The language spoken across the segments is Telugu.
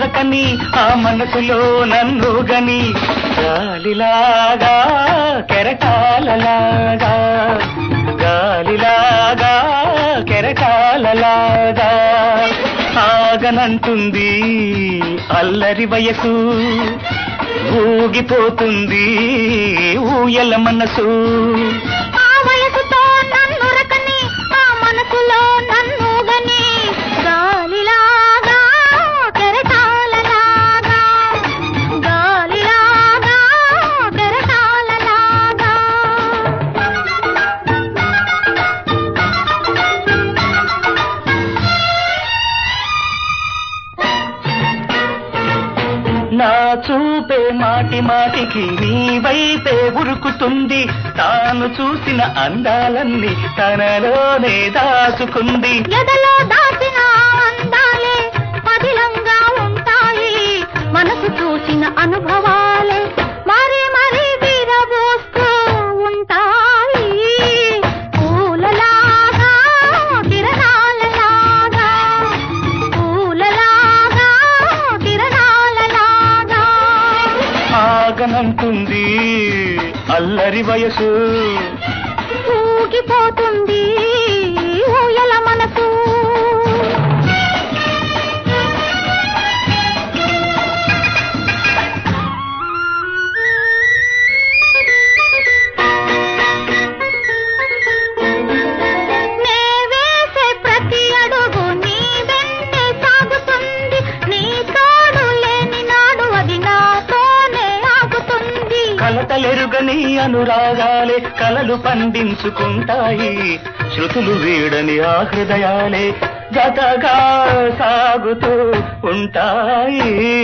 నన్నురకని ఆ మనసులో నన్ను గని గాలిలాగా కెరటాలలాగా గాలిలాగా కెరటాలలాగా ఆగనంటుంది అల్లరి వయసు ఊగిపోతుంది ఊయల మనసు ఆ వయసుతో నన్ను రకని ఆ మనసులో నన్ను గని గాలిలాగా కెరటాలలాగా గాలిలాగా కెరటాలలాగా నా చూపే మాటి మాటికి నీ వైపే ఉరుకుతుంది తాను చూసిన అందాలన్నీ తనలోనే దాచుకుంది ఎదలో దాచిన అందాలే పదిలంగా ఉంటాయి మనసు చూసిన అనుభవాలే మరి మరి విరబోస్తూ ఉంటాయి పూలలాగా కిరణాలలాగా పూలలాగా కిరణాలలాగా ఆగనంటుంది అల్లరి వయసు ఊగిపోతుంది ఊయల మనసు నే వేసే ప్రతి అడుగు నీ వెంటే సాగుతుంది నీ తోడు లేని నాడు అది నాతోనే ఆగుతుంది కలతలెరుగని అనురాగాలే కలలు పండించుకుంటాయి శృతులు వీడని ఆ హృదయాలే జతగా సాగుతూ ఉంటాయి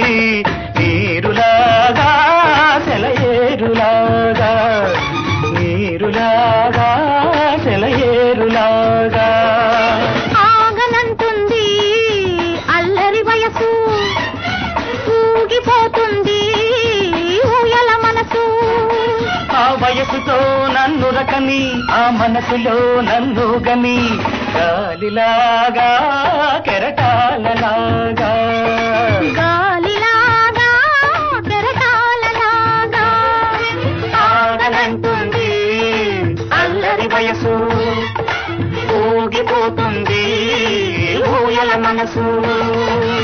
నీరులాగా సెలయేరులాగా నీరులాగా సెలయేరులాగా ఆగనంటుంది అల్లరి వయసు ఊగిపోతుంది ఊయల మనసు ఆ వయసుతో నన్ను రకని ఆ మనసులో నన్ను గని గాలిలాగా కెరటాలలాగా గాలిలాగా కెరటాలలాగా ఆగనంటుంది అల్లరి వయసు ఊగిపోతుంది ఊయల మనసు